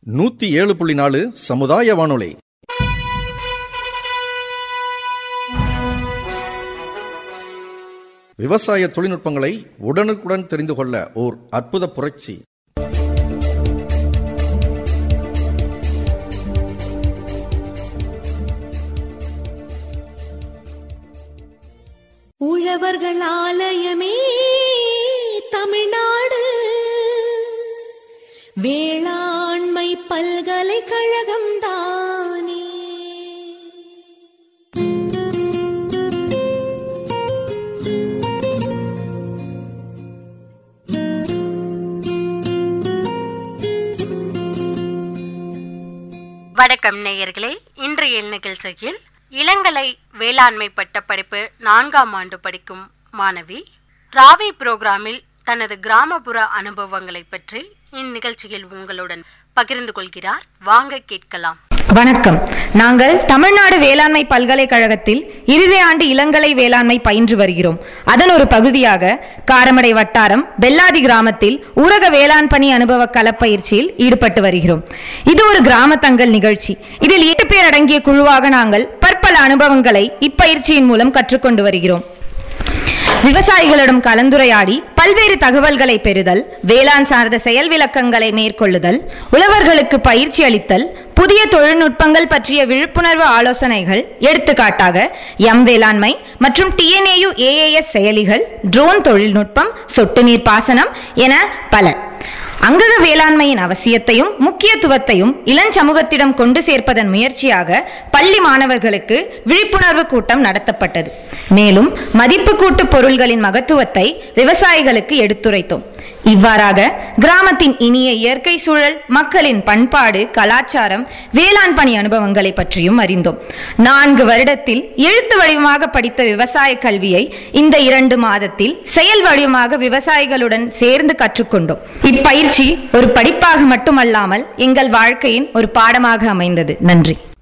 நூத்தி ஏழு புள்ளி நாலு சமுதாய வானொலி விவசாய தொழில்நுட்பங்களை உடனுக்குடன் தெரிந்து கொள்ள ஓர் அற்புத புரட்சி உழவர்கள் ஆலயமே தமிழ்நாடு வேளாண்மை பல்கலைக்கழகம் தானே வணக்கம் நேயர்களே இன்றைய நிகழ்ச்சியில் இளங்கலை வேளாண்மை பட்டப்படிப்பு நான்காம் ஆண்டு படிக்கும் மாணவி ராவி புரோகிராமில் தனது கிராமப்புற அனுபவங்களை பற்றி இந்நிகழ்ச்சியில் உங்களுடன் பகிர்ந்து கொள்கிறார் வாங்க கேட்கலாம் வணக்கம் நாங்கள் தமிழ்நாடு வேளாண்மை பல்கலைக்கழகத்தில் இறுதி ஆண்டு இளங்கலை வேளாண்மை பயின்று வருகிறோம் அதன் ஒரு பகுதியாக காரமடை வட்டாரம் வெள்ளாதி கிராமத்தில் ஊரக வேளாண் பணி அனுபவ களப்பயிற்சியில் ஈடுபட்டு வருகிறோம் இது ஒரு கிராம தங்கல் நிகழ்ச்சி இதில் எட்டு பேர் அடங்கிய குழுவாக நாங்கள் பற்பல அனுபவங்களை இப்பயிற்சியின் மூலம் கற்றுக்கொண்டு வருகிறோம் விவசாயிகளிடம் கலந்துரையாடி பல்வேறு தகவல்களை பெறுதல் வேளாண் சார்ந்த செயல் விளக்கங்களை மேற்கொள்ளுதல் உழவர்களுக்கு பயிற்சி அளித்தல் புதிய தொழில்நுட்பங்கள் பற்றிய விழிப்புணர்வு ஆலோசனைகள் எடுத்துக்காட்டாக எம் வேளாண்மை மற்றும் டிஎன்ஏயு ஏஏஎஸ் செயலிகள் ட்ரோன் தொழில்நுட்பம் சொட்டு நீர் பாசனம் என பல அங்கக வேளாண்மையின் அவசியத்தையும் முக்கியத்துவத்தையும் இளஞ்சமூகத்திடம் கொண்டு சேர்ப்பதன் முயற்சியாக பள்ளி மாணவர்களுக்கு விழிப்புணர்வு கூட்டம் நடத்தப்பட்டது மேலும் மதிப்பு கூட்டு பொருள்களின் மகத்துவத்தை விவசாயிகளுக்கு எடுத்துரைத்தோம் இவ்வாறாக கிராமத்தின் இனிய இயற்கை சூழல் மக்களின் பண்பாடு கலாச்சாரம் வேளாண் பணி அனுபவங்களை பற்றியும் அறிந்தோம் நான்கு வருடத்தில் எழுத்து வடிவமாக படித்த விவசாய கல்வியை இந்த இரண்டு மாதத்தில் செயல் வடிவமாக விவசாயிகளுடன் சேர்ந்து கற்றுக்கொண்டோம் இப்பயிற்சி ஒரு படிப்பாக மட்டுமல்லாமல் எங்கள் வாழ்க்கையின் ஒரு பாடமாக அமைந்தது நன்றி